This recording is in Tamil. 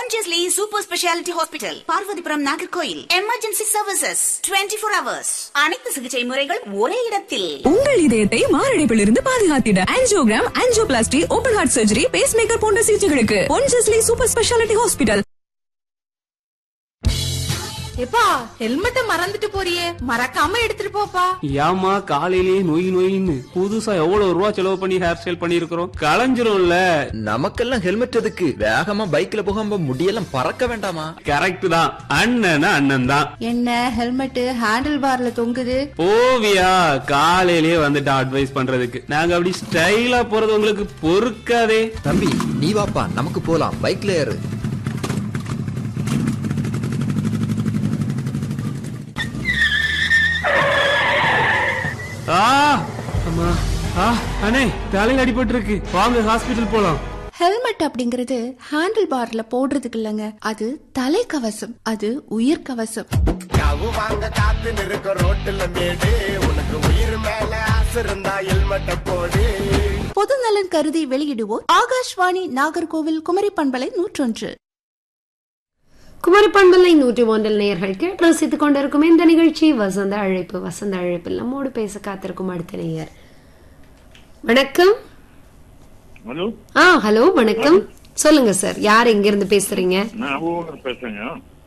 Pondicherry Super Speciality Hospital, Parvathipuram Nagercoil emergency services 24 four hours அனைத்து சிகிச்சை முறைகள் ஒரே இடத்தில் உங்கள் இதயத்தை மாரடைப்பிலிருந்து பாதுகாத்திட angiogram angioplasty open heart surgery pacemaker போன்ற சிகிச்சைகளுக்கு பொன்ஜஸ்லி சூப்பர் ஸ்பெஷாலிட்டி ஹாஸ்பிட்டல் எப்பா ஹெல்மெட்ட மறந்துட்டு போறியே மறக்காம எடுத்துட்டு போப்பா ஏமா காலையிலேயே நொய் நொயின்னு புதுசா எவ்வளவு ரூபா செலவு பண்ணி ஹேர் ஸ்டைல் பண்ணிருக்கிறோம் களைஞ்சிரும்ல நமக்கெல்லாம் ஹெல்மெட் எதுக்கு வேகமா பைக்ல போகாம முடியெல்லாம் பறக்க வேண்டாமா கரெக்ட் தான் அண்ணன் அண்ணன் தான் என்ன ஹெல்மெட் ஹேண்டில் பார்ல தொங்குது ஓவியா காலையிலேயே வந்துட்டு அட்வைஸ் பண்றதுக்கு நாங்க அப்படி ஸ்டைலா போறது உங்களுக்கு பொறுக்காதே தம்பி நீ வாப்பா நமக்கு போலாம் பைக்ல ஏறு ஆ அம்மா ஆ அண்ணே தலையில அடிபட்டு இருக்கு வாங்க ஹாஸ்பிடல் போலாம் ஹெல்மெட் அப்படிங்கறது ஹேண்டில் பார்ல போடுறதுக்கு இல்லங்க அது தலைக்கவசம் அது உயிர் கவசம் யாவு வாங்க காத்து நிற்க ரோட்டுல மேடு உனக்கு உயிர் மேல ஆசை இருந்தா ஹெல்மெட்ட போடு பொது நலன் கருதி வெளியிடுவோர் ஆகாஷ்வாணி நாகர்கோவில் குமரி பண்பலை நூற்றொன்று குமரி பண்பலை நூற்றி ஒன்றில் நேயர்கள் கேட்டு ரசித்துக் கொண்டிருக்கும் இந்த நிகழ்ச்சி வசந்த அழைப்பு வசந்த அழைப்பில் நம்மோடு பேச காத்திருக்கும் அடுத்த நேயர் வணக்கம் ஹலோ ஆ ஹலோ வணக்கம் சொல்லுங்க சார் யார் எங்க இருந்து பேசுறீங்க நான் ஊர் பேசுறேங்க